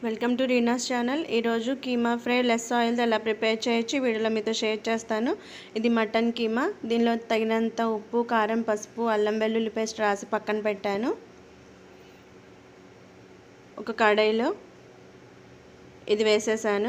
welcome to Reena's channel ఈరోజు keema fry less ఆయిల్తో ఎలా ప్రిపేర్ చేయొచ్చు ఈ వీడియోలో మీతో షేర్ చేస్తాను ఇది మటన్ కీమా దీనిలో తగినంత ఉప్పు కారం పసుపు అల్లం వెల్లుల్లి పేస్ట్ రాసి పక్కన పెట్టాను ఒక కడాయిలో ఇది వేసేసాను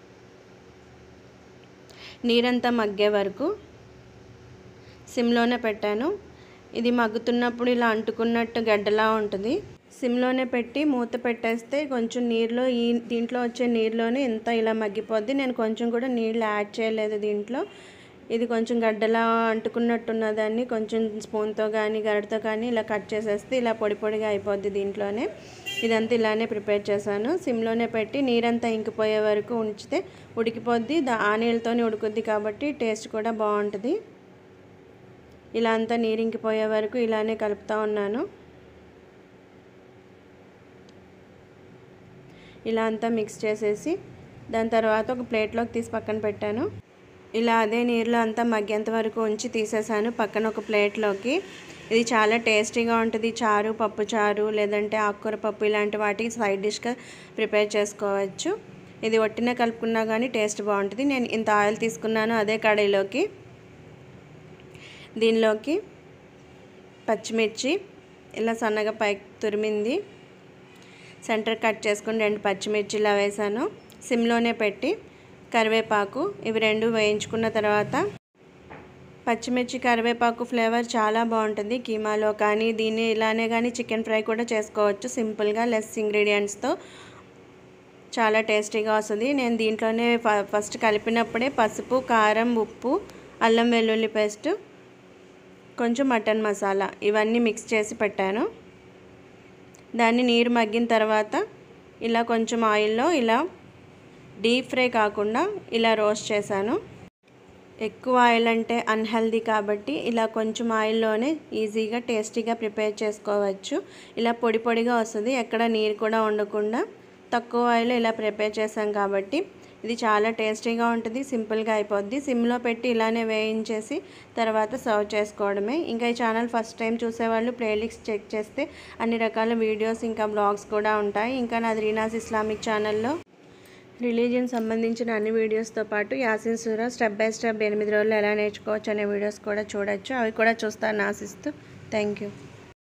నీరంతా మగ్గే వరకు సిమ్లోనే పెట్టాను ఇది మగ్గుతున్నప్పుడు ఇలా అంటుకున్నట్టు గడ్డలా ఉంటుంది సిమ్లోనే పెట్టి మూత పెట్టేస్తే కొంచెం నీరులో ఈ దీంట్లో వచ్చే నీరులోనే ఇంత ఇలా మగ్గిపోద్ది నేను కొంచెం కూడా నీళ్ళు యాడ్ చేయలేదు దీంట్లో ఇది కొంచెం గడ్డలా అంటుకున్నట్టున్నదాన్ని కొంచెం స్పూన్తో కానీ గరిటతో కానీ ఇలా కట్ చేసేస్తే ఇలా పొడి పొడిగా అయిపోద్ది దీంట్లోనే ఇదంతా ఇలానే ప్రిపేర్ చేశాను సిమ్లోనే పెట్టి నీరంతా ఇంకిపోయే వరకు ఉంచితే ఉడికిపోద్ది ఆ నీళ్ళతోనే ఉడుకుద్ది కాబట్టి టేస్ట్ కూడా బాగుంటుంది ఇలా అంతా నీరు ఇంకిపోయే వరకు ఇలానే కలుపుతూ ఉన్నాను ఇలా అంతా మిక్స్ చేసేసి దాని తర్వాత ఒక ప్లేట్లోకి తీసి పక్కన పెట్టాను ఇలా అదే నీరులో అంతా మగ్గేంత వరకు ఉంచి తీసేసాను పక్కన ఒక ప్లేట్లోకి ఇది చాలా టేస్టీగా ఉంటుంది చారు పప్పు చారు లేదంటే ఆకుకూర పప్పు ఇలాంటి వాటికి సైడ్ డిష్గా ప్రిపేర్ చేసుకోవచ్చు ఇది ఒట్టిన కలుపుకున్నా కానీ టేస్ట్ బాగుంటుంది నేను ఇంత ఆయిల్ తీసుకున్నాను అదే కడాయిలోకి దీనిలోకి పచ్చిమిర్చి ఇలా సన్నగా పైకి తురిమింది సెంటర్ కట్ చేసుకుని రెండు పచ్చిమిర్చి ఇలా వేసాను సిమ్లోనే పెట్టి కరివేపాకు ఇవి రెండు వేయించుకున్న తర్వాత పచ్చిమిర్చి కరివేపాకు ఫ్లేవర్ చాలా బాగుంటుంది కీమాలో కానీ దీన్ని ఇలానే కానీ చికెన్ ఫ్రై కూడా చేసుకోవచ్చు సింపుల్గా లెస్ ఇంగ్రీడియంట్స్తో చాలా టేస్టీగా వస్తుంది నేను దీంట్లోనే ఫస్ట్ కలిపినప్పుడే పసుపు కారం ఉప్పు అల్లం వెల్లుల్లి పేస్ట్ కొంచెం మటన్ మసాలా ఇవన్నీ మిక్స్ చేసి పెట్టాను దాన్ని నీరు మగ్గిన తర్వాత ఇలా కొంచెం ఆయిల్లో ఇలా డీప్ ఫ్రై కాకుండా ఇలా రోస్ట్ చేశాను ఎక్కువ ఆయిల్ అంటే అన్హెల్దీ కాబట్టి ఇలా కొంచెం ఆయిల్లోనే ఈజీగా టేస్టీగా ప్రిపేర్ చేసుకోవచ్చు ఇలా పొడి పొడిగా వస్తుంది ఎక్కడ నీరు కూడా ఉండకుండా తక్కువ ఆయిల్ ఇలా ప్రిపేర్ చేసాం కాబట్టి ఇది చాలా టేస్టీగా ఉంటుంది సింపుల్గా అయిపోద్ది సిమ్లో పెట్టి ఇలానే వేయించేసి తర్వాత సర్వ్ చేసుకోవడమే ఇంకా ఈ ఛానల్ ఫస్ట్ టైం చూసేవాళ్ళు ప్లేలిస్ట్ చెక్ చేస్తే అన్ని రకాల వీడియోస్ ఇంకా బ్లాగ్స్ కూడా ఉంటాయి ఇంకా నాది రీనాస్ ఇస్లామిక్ ఛానల్లో రిలీజియన్ సంబంధించిన అన్ని వీడియోస్తో పాటు యాసిన్ సూరా స్టెప్ బై స్టెప్ ఎనిమిది రోజులు ఎలా నేర్చుకోవచ్చు అనే వీడియోస్ కూడా చూడొచ్చు అవి కూడా చూస్తాను ఆశిస్తూ థ్యాంక్ యూ